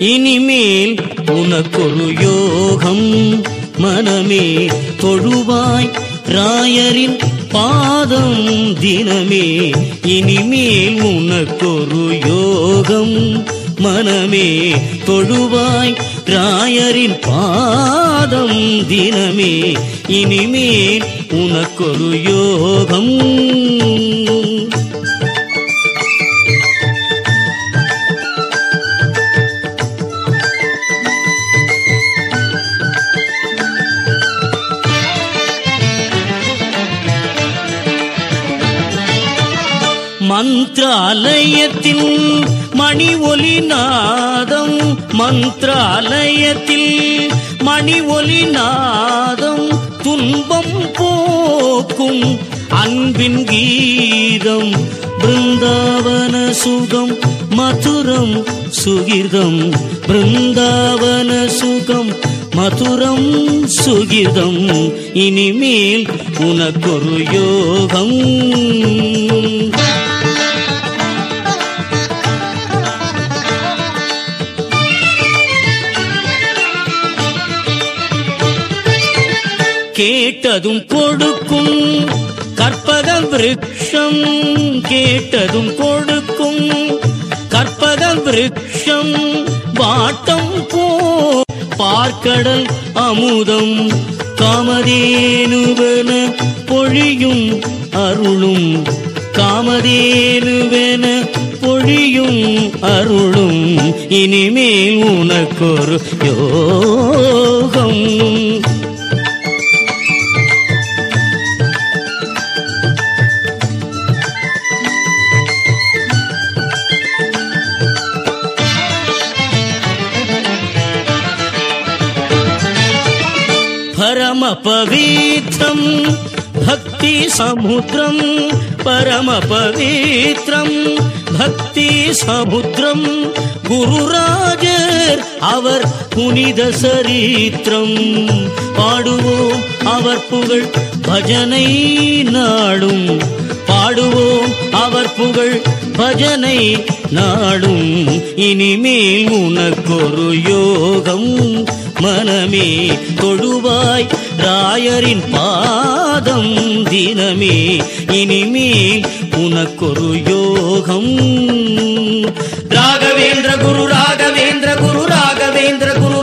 இனிமேல் உனக்கொரு யோகம் மனமே தொழுவாய் ராயரின் பாதம் தினமே இனிமேல் உனக்கொரு யோகம் மனமே தொழுவாய் ராயரின் பாதம் தினமே இனிமேல் உனக்கொரு யோகம் மந்திராலயத்தில் மணி ஒலி நாதம் மந்திராலயத்தில் மணி ஒலி நாதம் துன்பம் போக்கும் அன்பின் கீதம் பிருந்தாவன சுகம் மதுரம் சுகிர்தம் பிருந்தாவன சுகம் மதுரம் சுகிர்தம் இனிமேல் உனக்கொரு யோகம் கேட்டதும் கொடுக்கும் கற்பக விருட்சம் கேட்டதும் கொடுக்கும் கற்பக விருட்சம் வாட்டம் போ பார்க்கடல் அமுதம் காமதேனுவன பொழியும் அருளும் காமதேனுவன பொழியும் அருளும் இனிமேல் உனக்கொரு யோகம் పరమ పవిత్రం భక్తి సముద్రం పరమ పవిత్రం பக்தி சமுத்திரம் குருராஜர் அவர் புனித சரித்திரம் பாடுவோம் அவர் புகழ் பஜனை நாடும் பாடுவோம் அவர் புகழ் பஜனை நாடும் இனிமேல் உனக்கொரு யோகம் மனமே தொழுவாய் ராயரின் பாதம் தினமே இனிமேல் உனக்கொரு யோகம் ராகவேந்திர குரு ராகவேந்திர குரு ராகவேந்திர குரு